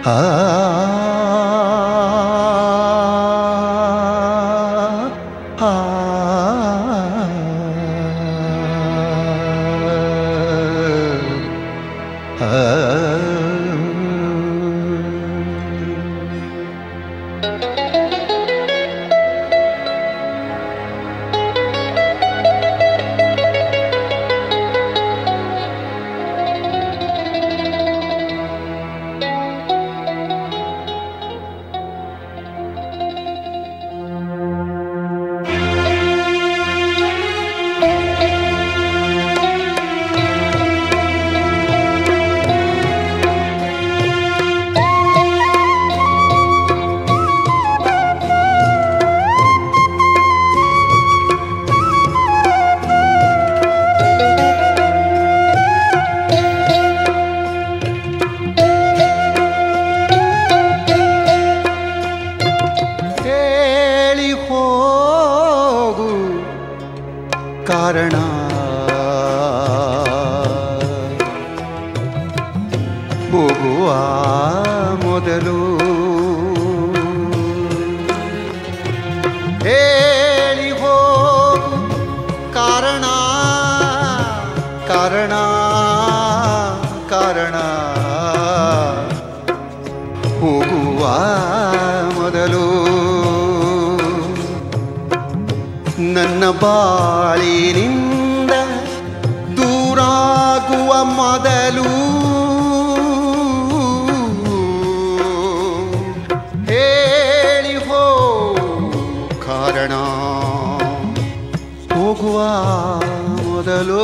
ಆ ಆ ಹೇಳಿ ಹೋಗು ಕಾರಣ ಹೋಗುವ ಮೊದಲು ಹೇಳಿ ಹೋಗು ಕಾರಣ ಕಾರಣ ಕಾರಣ ಹೋಗುವ ಮೊದಲು ನನ್ನ ಬಾಳಿನಿಂದ ದೂರಾಗುವ ಮೊದಲು ಹೇಳಿ ಹೋ ಕಾರಣ ಹೋಗುವ ಮೊದಲು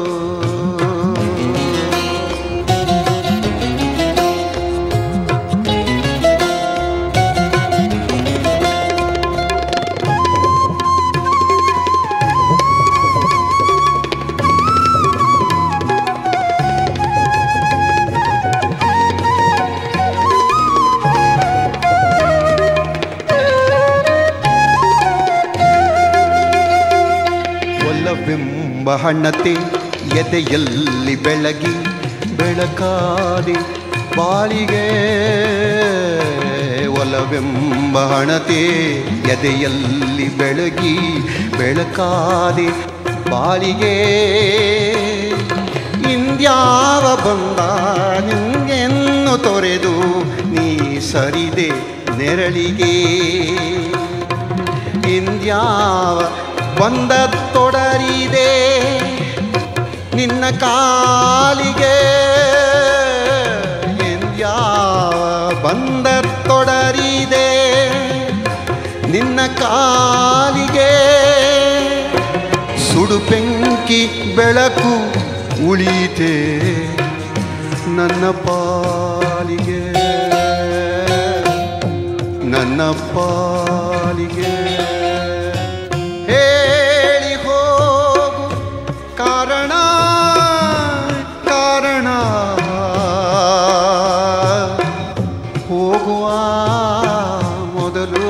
ಒಲ್ಲವೆಂಬ ಹಣ್ಣತೆ ಎದೆಯಲ್ಲಿ ಬೆಳಗಿ ಬೆಳಕಾದಿ ಬಾಳಿಗೆ ಒಲವೆಂಬ ಹಣತೆ ಎದೆಯಲ್ಲಿ ಬೆಳಗಿ ಬೆಳಕಾದಿ ಬಾಳಿಗೆ ಇಂದ್ಯಾವ ಬಂದ ನಿಂಗೆನ್ನು ತೊರೆದು ನೀ ಸರಿದೆ ನೆರಳಿಗೆ ಇಂದ್ಯಾವ ಬಂದ ತೊಡರಿದೆ ನಿನ್ನ ಕಾಲಿಗೆ ಇಂದ್ಯಾವ ಬಂದ ತೊಡರಿದೆ ನಿನ್ನ ಕಾಲಿಗೆ ಸುಡು ಬೆಂಕಿ ಬೆಳಕು ಉಳಿತೆ ನನ್ನ ಪಾಲಿಗೆ ನನ್ನ ಪಾಲಿಗೆ ಹೇಳಿ ಹೋಗು ಕಾರಣ ಕಾರಣ ಹೋಗುವ ಮೊದಲು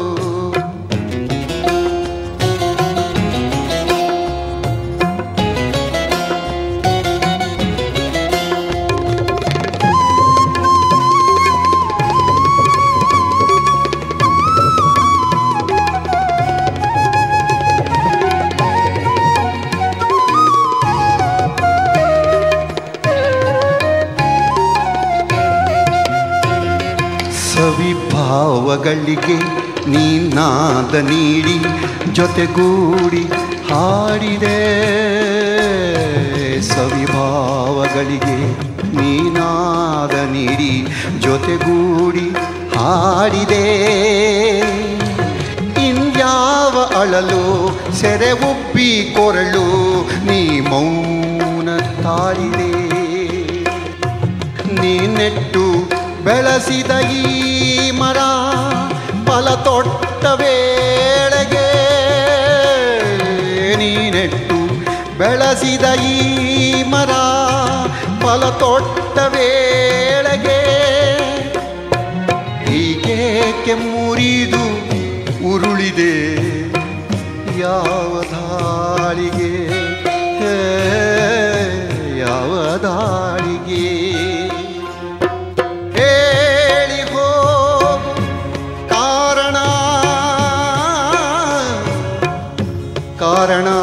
ಸವಿಭಾವಗಳಿಗೆ ನೀನಾದ ನೀಡಿ ಜೊತೆಗೂಡಿ ಹಾಡಿದೆ ಸವಿಭಾವಗಳಿಗೆ ನೀನಾದ ನೀಡಿ ಜೊತೆಗೂಡಿ ಹಾಡಿದೆ ಇನ್ಯಾವ ಅಳಲು ಸೆರೆ ಉಬ್ಬಿ ಕೊರಳು ನೀ ಮೌನ ತಾಳಿದೆ ನೀನೆಟ್ಟು ಬೆಳೆಸಿದ ಈ ಮರ ಫಲ ತೊಟ್ಟ ವೇಳೆಗೆ ನೀನೆಟ್ಟು ಬೆಳೆಸಿದ ಈ ಮರ ಫಲ ತೊಟ್ಟ ವೇಳೆಗೆ ಹೀಗೇಕೆ ಮುರಿದು ಉರುಳಿದೆ ಯಾವ ದಾಳಿಗೆ ಹೇ, ಯಾವ ದಾಳಿಗೆ ಹೇಳಿ ಕಾರಣ